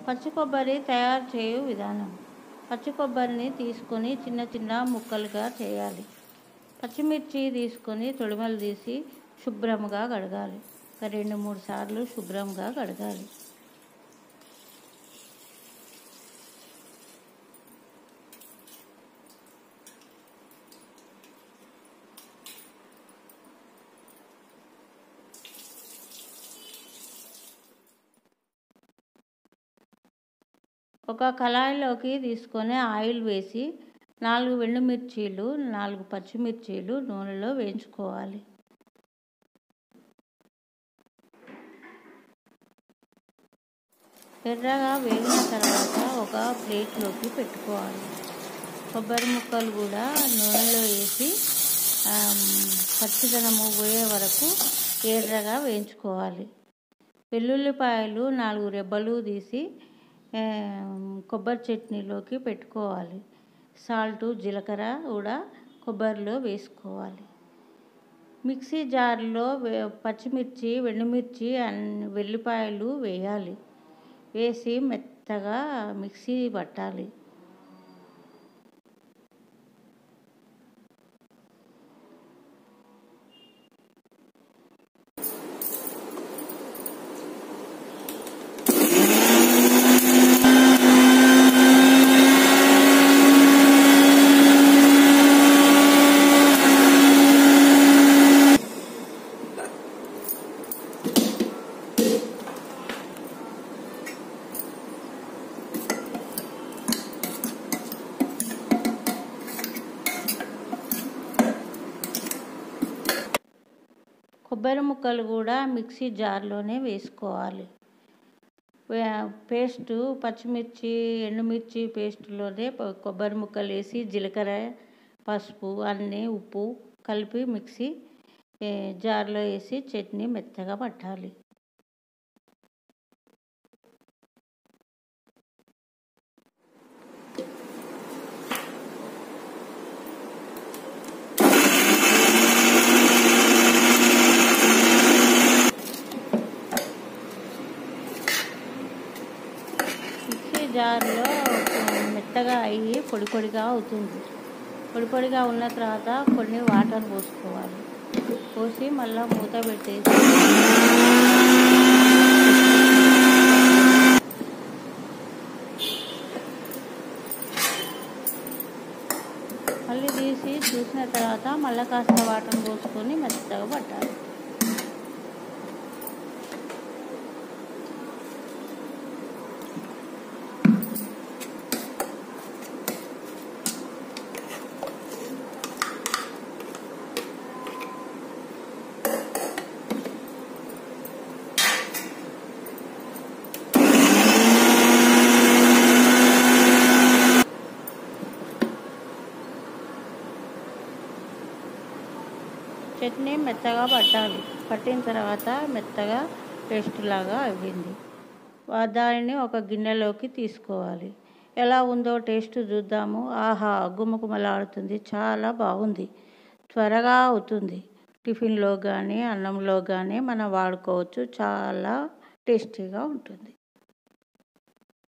పచ్చి కొబ్బరి తయారు చేయు విధానం పచ్చి కొబ్బరిని తీసుకొని చిన్న చిన్న ముక్కలుగా చేయాలి పచ్చిమిర్చి తీసుకొని తొడిమలు తీసి శుభ్రంగా కడగాలి ఒక రెండు మూడు సార్లు శుభ్రంగా కడగాలి ఒక కళాయిలోకి తీసుకొని ఆయిల్ వేసి నాలుగు ఎండుమిర్చీలు నాలుగు పచ్చిమిర్చీలు నూనెలో వేయించుకోవాలి ఎర్రగా వేగిన తర్వాత ఒక ప్లేట్లోకి పెట్టుకోవాలి కొబ్బరి ముక్కలు కూడా నూనెలో వేసి పచ్చిదనము పోయే వరకు ఎర్రగా వేయించుకోవాలి వెల్లుల్లిపాయలు నాలుగు రెబ్బలు తీసి కొబ్బరి చట్నీలోకి పెట్టుకోవాలి సాల్ట్ జీలకర్ర కూడా కొబ్బరిలో వేసుకోవాలి మిక్సీ జార్లో పచ్చిమిర్చి ఎండుమిర్చి వెల్లిపాయలు వేయాలి వేసి మెత్తగా మిక్సీ పట్టాలి కొబ్బరి ముక్కలు కూడా మిక్సీ జార్లోనే వేసుకోవాలి పేస్టు పచ్చిమిర్చి ఎండుమిర్చి పేస్టులోనే కొబ్బరి ముక్కలు వేసి జీలకర్ర పసుపు అన్నీ ఉప్పు కలిపి మిక్సీ జార్లో వేసి చట్నీ మెత్తగా పట్టాలి మిక్సీ జార్లో మెత్తగా అయ్యి పొడి పొడిగా అవుతుంది పొడి పొడిగా ఉన్న తర్వాత కొన్ని వాటర్ పోసుకోవాలి పోసి మళ్ళీ మూత పెట్టేసి మళ్ళీ తీసి చూసిన తర్వాత మళ్ళీ కాస్త వాటర్ పోసుకొని మెత్తగా పట్టాలి చట్నీ మెత్తగా పట్టాలి పట్టిన తర్వాత మెత్తగా పేస్ట్ లాగా అవ్వింది దానిని ఒక గిన్నెలోకి తీసుకోవాలి ఎలా ఉందో టేస్ట్ చూద్దాము ఆహా గుమగుమలాడుతుంది చాలా బాగుంది త్వరగా అవుతుంది టిఫిన్లో కానీ అన్నంలో కానీ మనం వాడుకోవచ్చు చాలా టేస్టీగా ఉంటుంది